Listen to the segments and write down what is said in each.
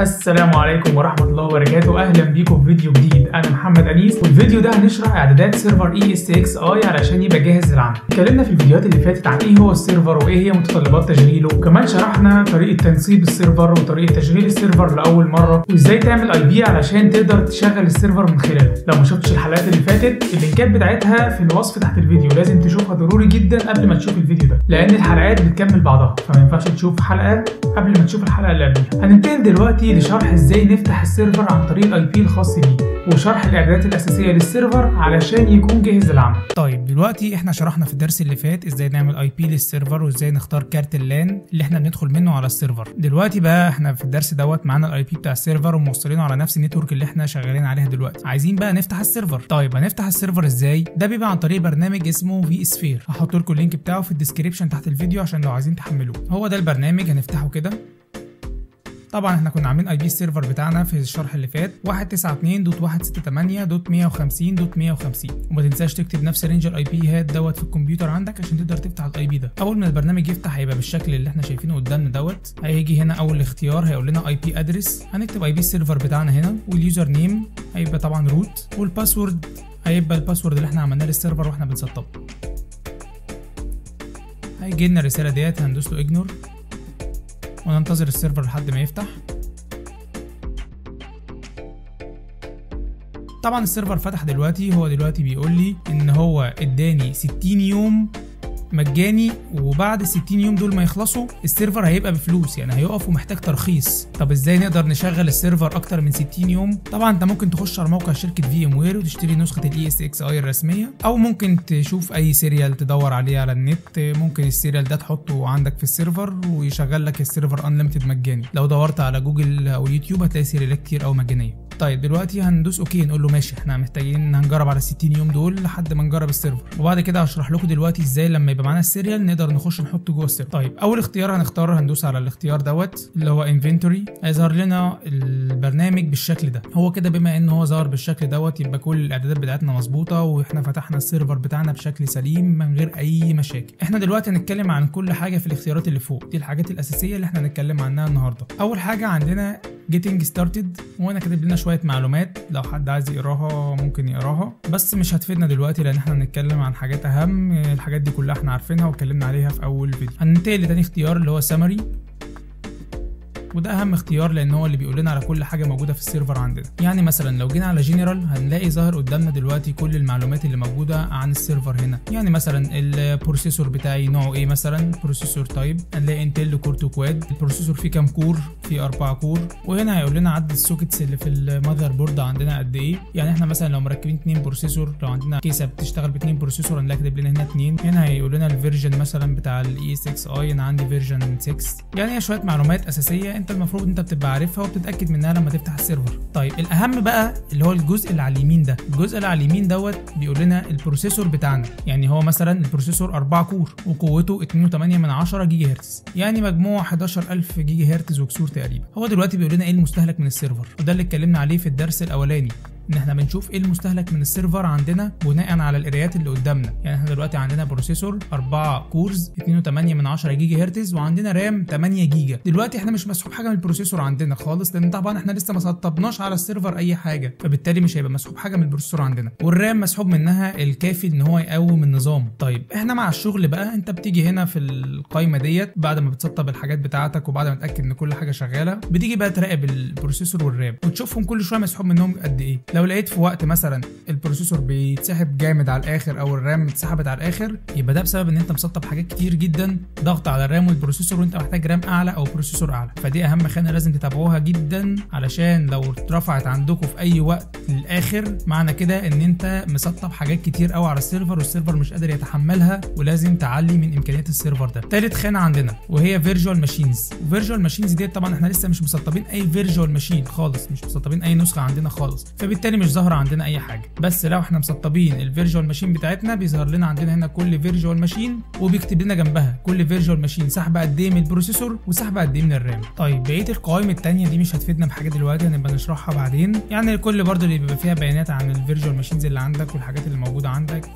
السلام عليكم ورحمة الله وبركاته أهلا بيكم في فيديو جديد أنا محمد أنيس والفيديو ده هنشرح إعدادات سيرفر اي اس اكس اي علشان يبقى جاهز للعمل اتكلمنا في الفيديوهات اللي فاتت عن إيه هو السيرفر وإيه هي متطلبات تشغيله وكمان شرحنا طريقة تنصيب السيرفر وطريقة تشغيل السيرفر لأول مرة وإزاي تعمل اي بي علشان تقدر تشغل السيرفر من خلاله لو ما شفتش الحلقات اللي فاتت اللينكات بتاعتها في الوصف تحت الفيديو لازم تشوفها ضروري جدا قبل ما تشوف الفيديو ده لأن الحلقات بتكمل بعضها فما ينفعش تشوف حلقة قبل ما تشوف الحلقة اللي قبلها هننتقل دلوقتي لشرح ازاي نفتح السيرفر عن طريق الاي بي الخاص بيه وشرح الاعدادات الاساسيه للسيرفر علشان يكون جاهز للعمل طيب دلوقتي احنا شرحنا في الدرس اللي فات ازاي نعمل اي بي للسيرفر وازاي نختار كارت اللان اللي احنا بندخل منه على السيرفر دلوقتي بقى احنا في الدرس دوت معانا الاي بي بتاع السيرفر وموصلينه على نفس النتورك اللي احنا شغالين عليها دلوقتي عايزين بقى نفتح السيرفر طيب هنفتح السيرفر ازاي ده بيبقى عن طريق برنامج اسمه في سفير هحط لكم اللينك بتاعه في الديسكريبشن تحت الفيديو عشان لو عايزين تحملوه هو ده البرنامج هنفتحه كده طبعا احنا كنا عاملين اي بي السيرفر بتاعنا في الشرح اللي فات 192.168.150.150 وما تنساش تكتب نفس رينج الاي بي هات دوت في الكمبيوتر عندك عشان تقدر تفتح الاي بي ده اول ما البرنامج يفتح هيبقى بالشكل اللي احنا شايفينه قدامنا دوت هيجي هنا اول اختيار هيقول لنا اي بي ادرس هنكتب اي بي السيرفر بتاعنا هنا واليوزر نيم هيبقى طبعا روت والباسورد هيبقى الباسورد اللي احنا عملناه للسيرفر واحنا بنسطبه هيجي لنا الرساله ديت هندوس له اجنور وننتظر السيرفر لحد ما يفتح طبعا السيرفر فتح دلوقتي هو دلوقتي بيقول لي ان هو اداني 60 يوم مجاني وبعد ال 60 يوم دول ما يخلصوا السيرفر هيبقى بفلوس يعني هيقف ومحتاج ترخيص طب ازاي نقدر نشغل السيرفر اكتر من 60 يوم طبعا انت ممكن تخش على موقع شركه في ام وير وتشتري نسخه الاي اس اكس اي الرسميه او ممكن تشوف اي سيريال تدور عليه على النت ممكن السيريال ده تحطه عندك في السيرفر ويشغل لك السيرفر انليمتد مجاني لو دورت على جوجل او يوتيوب هتلاقي سيريالات كتير او مجانيه طيب دلوقتي هندوس اوكي نقول له ماشي احنا محتاجين هنجرب على 60 يوم دول لحد ما نجرب السيرفر وبعد كده هشرح لكم دلوقتي ازاي لما يبقى معانا السيريال نقدر نخش نحطه جوه السيرفر طيب اول اختيار هنختار هندوس على الاختيار دوت اللي هو انفنتوري هيظهر لنا البرنامج بالشكل ده هو كده بما ان هو ظهر بالشكل دوت يبقى كل الاعدادات بتاعتنا مظبوطه واحنا فتحنا السيرفر بتاعنا بشكل سليم من غير اي مشاكل احنا دلوقتي هنتكلم عن كل حاجه في الاختيارات اللي فوق دي الحاجات الاساسيه اللي احنا هنتكلم عنها النهارده اول حاجه عندنا getting started وانا كاتب لنا شويه معلومات لو حد عايز يقراها ممكن يقراها بس مش هتفيدنا دلوقتي لان احنا هنتكلم عن حاجات اهم الحاجات دي كلها احنا عارفينها واتكلمنا عليها في اول فيديو هننتقل لتاني اختيار اللي هو summary وده اهم اختيار لان هو اللي بيقول لنا على كل حاجه موجوده في السيرفر عندنا يعني مثلا لو جينا على جنرال هنلاقي ظاهر قدامنا دلوقتي كل المعلومات اللي موجوده عن السيرفر هنا يعني مثلا البروسيسور بتاعي نوعه ايه مثلا بروسيسور تايب هنلاقي انتل كور 2 كواد البروسيسور فيه كام كور فيه 4 كور وهنا هيقول لنا عدد السوكيتس اللي في المذر بورد عندنا قد ايه يعني احنا مثلا لو مركبين 2 بروسيسور لو عندنا كيسه بتشتغل ب 2 بروسيسور هنلاقي كاتب لنا هنا 2 هنا هيقول لنا الفيرجن مثلا بتاع الاي اس اكس اي انا عندي فيرجن 6 يعني هي شويه معلومات اساسيه انت المفروض انت بتبقى عارفها وبتتاكد منها لما تفتح السيرفر طيب الاهم بقى اللي هو الجزء اللي على اليمين ده الجزء اللي على اليمين دوت بيقول لنا البروسيسور بتاعنا يعني هو مثلا البروسيسور 4 كور وقوته 2.8 من 10 جيجا هرتز يعني مجموع 11000 جيجا هرتز وكسور تقريبا هو دلوقتي بيقول لنا ايه المستهلك من السيرفر وده اللي اتكلمنا عليه في الدرس الاولاني ان احنا بنشوف ايه المستهلك من السيرفر عندنا بناء على القرايات اللي قدامنا يعني احنا دلوقتي عندنا بروسيسور 4 كورز 2.8 من 10 جيجا هرتز وعندنا رام 8 جيجا دلوقتي احنا مش مسحوب حاجه من البروسيسور عندنا خالص لان طبعا احنا لسه ما سطبناش على السيرفر اي حاجه فبالتالي مش هيبقى مسحوب حاجه من البروسيسور عندنا والرام مسحوب منها الكافي ان هو يقوم النظام طيب احنا مع الشغل بقى انت بتيجي هنا في القائمه ديت بعد ما بتسطب الحاجات بتاعتك وبعد ما تتاكد ان كل حاجه شغاله بتيجي بقى تراقب البروسيسور والرام وتشوفهم كل شويه مسحوب منهم قد ايه لو لقيت في وقت مثلا البروسيسور بيتسحب جامد على الاخر او الرام اتسحبت على الاخر يبقى ده بسبب ان انت مسطب حاجات كتير جدا ضغط على الرام والبروسيسور وانت محتاج رام اعلى او بروسيسور اعلى فدي اهم خانه لازم تتابعوها جدا علشان لو اترفعت عندكم في اي وقت للاخر معنى كده ان انت مسطب حاجات كتير قوي على السيرفر والسيرفر مش قادر يتحملها ولازم تعلي من امكانيات السيرفر ده تالت خانه عندنا وهي فيرجوال ماشينز فيرجوال ماشينز ديت طبعا احنا لسه مش مسطبين اي فيرجوال ماشين خالص مش مسطبين اي نسخه عندنا خالص فبالتالي مش ظاهره عندنا اي حاجه بس لو احنا مسطبين الفيرجوال ماشين بتاعتنا بيظهر لنا عندنا هنا كل فيرجوال ماشين وبيكتب لنا جنبها كل فيرجوال ماشين سحبه قد ايه من البروسيسور وسحبه قد ايه من الرام طيب بقيه القوائم التانية دي مش هتفيدنا بحاجه دلوقتي هنبقى نشرحها بعدين يعني الكل برضو اللي بيبقى فيها بيانات عن الفيرجوال ماشينز اللي عندك والحاجات اللي موجوده عندك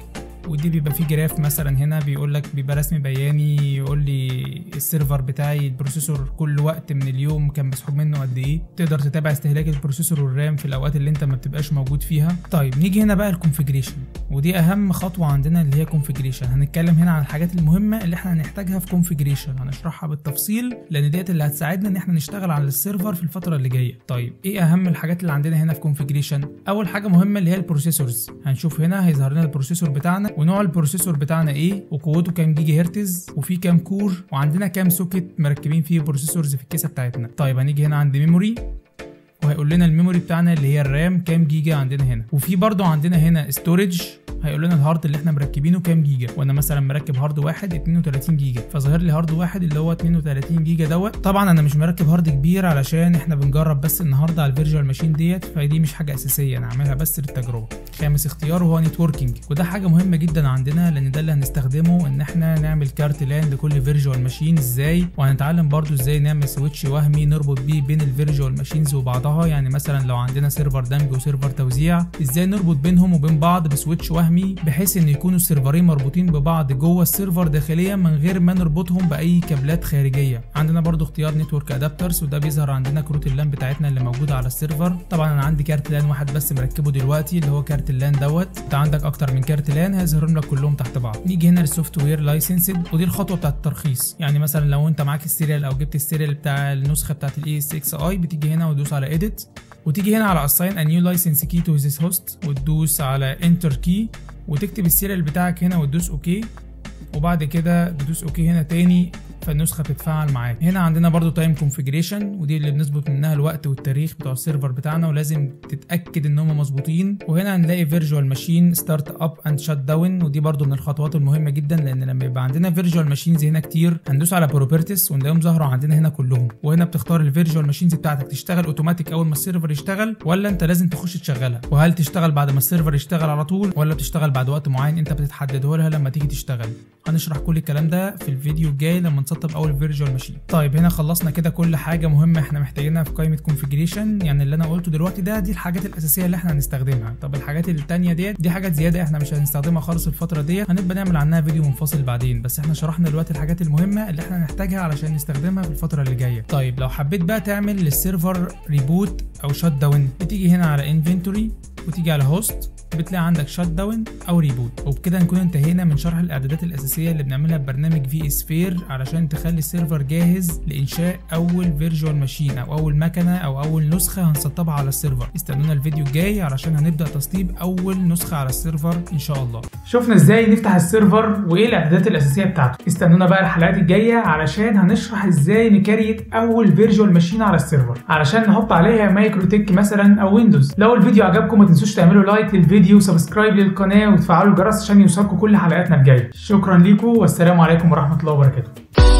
ودي بيبقى فيه جراف مثلا هنا بيقول لك بيبقى رسم بياني يقول لي السيرفر بتاعي البروسيسور كل وقت من اليوم كان مسحوب منه قد ايه تقدر تتابع استهلاك البروسيسور والرام في الاوقات اللي انت ما بتبقاش موجود فيها طيب نيجي هنا بقى الكونفيجريشن ودي اهم خطوه عندنا اللي هي كونفيجريشن هنتكلم هنا عن الحاجات المهمه اللي احنا هنحتاجها في كونفيجريشن هنشرحها بالتفصيل لان ديت اللي هتساعدنا ان احنا نشتغل على السيرفر في الفتره اللي جايه طيب ايه اهم الحاجات اللي عندنا هنا في كونفيجريشن اول حاجه مهمه اللي هي البروسيسورز هنشوف هنا هيظهر لنا البروسيسور بتاعنا ونوع البروسيسور بتاعنا ايه وقوته كام جيجا هرتز وفي كام كور وعندنا كام سوكت مركبين فيه بروسيسورز في الكيسه بتاعتنا طيب هنيجي هنا عند ميموري وهيقول لنا الميموري بتاعنا اللي هي الرام كام جيجا عندنا هنا وفي برضو عندنا هنا ستورج هيقول لنا الهارد اللي احنا مركبينه كام جيجا وانا مثلا مركب هارد واحد 32 جيجا فظاهر لي هارد واحد اللي هو 32 جيجا دوت طبعا انا مش مركب هارد كبير علشان احنا بنجرب بس النهارده على الفيرجوال ماشين ديت فدي مش حاجه اساسيه انا عاملها بس للتجربه خامس اختيار وهو نتوركينج وده حاجه مهمه جدا عندنا لان ده اللي هنستخدمه ان احنا نعمل كارت لان لكل فيرجوال ماشين ازاي وهنتعلم برضو ازاي نعمل سويتش وهمي نربط بيه بين الفيرجوال ماشينز وبعضها يعني مثلا لو عندنا سيرفر دمج وسيرفر توزيع ازاي نربط بينهم وبين بعض بسويتش وهمي بحيث ان يكونوا السيرفرين مربوطين ببعض جوه السيرفر داخليا من غير ما نربطهم باي كابلات خارجيه عندنا برضو اختيار نتورك ادابترز وده بيظهر عندنا كروت اللان بتاعتنا اللي موجوده على السيرفر طبعا انا عندي كارت لان واحد بس مركبه دلوقتي اللي هو كارت اللان دوت انت عندك اكتر من كارت لان هيظهرهم لك كلهم تحت بعض نيجي هنا للسوفت وير لايسنسد ودي الخطوه بتاعه الترخيص يعني مثلا لو انت معاك السيريال او جبت السيريال بتاع النسخه بتاعه الاي اس اكس اي بتيجي هنا وتدوس على اديت وتيجي هنا على assign a new license key to this host وتدوس على enter key وتكتب السيريال بتاعك هنا وتدوس اوكي وبعد كده تدوس اوكي هنا تاني فالنسخه بتتفاعل معاك هنا عندنا برضو تايم كونفيجريشن ودي اللي بنظبط منها الوقت والتاريخ بتوع السيرفر بتاعنا ولازم تتاكد ان هم مظبوطين وهنا هنلاقي فيرجوال ماشين ستارت اب اند شات داون ودي برضو من الخطوات المهمه جدا لان لما يبقى عندنا فيرجوال ماشينز هنا كتير هندوس على بروبرتيز ونلاقيهم ظهروا عندنا هنا كلهم وهنا بتختار الفيرجوال ماشينز بتاعتك تشتغل اوتوماتيك اول ما السيرفر يشتغل ولا انت لازم تخش تشغلها وهل تشتغل بعد ما السيرفر يشتغل على طول ولا بتشتغل بعد وقت معين انت بتتحدده لها لما تيجي تشتغل هنشرح كل الكلام ده في الفيديو الجاي لما نسطب اول فيرجوال ماشين طيب هنا خلصنا كده كل حاجه مهمه احنا محتاجينها في قائمه كونفيجريشن يعني اللي انا قلته دلوقتي ده دي الحاجات الاساسيه اللي احنا هنستخدمها طب الحاجات التانية ديت دي حاجات زياده احنا مش هنستخدمها خالص الفتره ديت هنبقى نعمل عنها فيديو منفصل بعدين بس احنا شرحنا دلوقتي الحاجات المهمه اللي احنا هنحتاجها علشان نستخدمها في الفتره اللي جايه طيب لو حبيت بقى تعمل للسيرفر ريبوت او شات داون بتيجي هنا على انفنتوري وتيجي على هوست بتلاقي عندك شات داون او ريبوت وبكده نكون انتهينا من شرح الاعدادات الاساسيه اللي بنعملها ببرنامج في سفير علشان تخلي السيرفر جاهز لانشاء اول فيرجوال ماشين او اول مكنه او اول نسخه هنسطبها على السيرفر استنونا الفيديو الجاي علشان هنبدا تسطيب اول نسخه على السيرفر ان شاء الله شفنا ازاي نفتح السيرفر وايه الاعدادات الاساسيه بتاعته استنونا بقى الحلقات الجايه علشان هنشرح ازاي نكريت اول فيرجوال ماشين على السيرفر علشان نحط عليها مايكرو تك مثلا او ويندوز لو الفيديو عجبكم ما تنسوش تعملوا لايك للفيديو وسبسكرايب للقناه وتفعلوا الجرس عشان يوصلكم كل حلقاتنا الجايه شكرا ليكم والسلام عليكم ورحمه الله وبركاته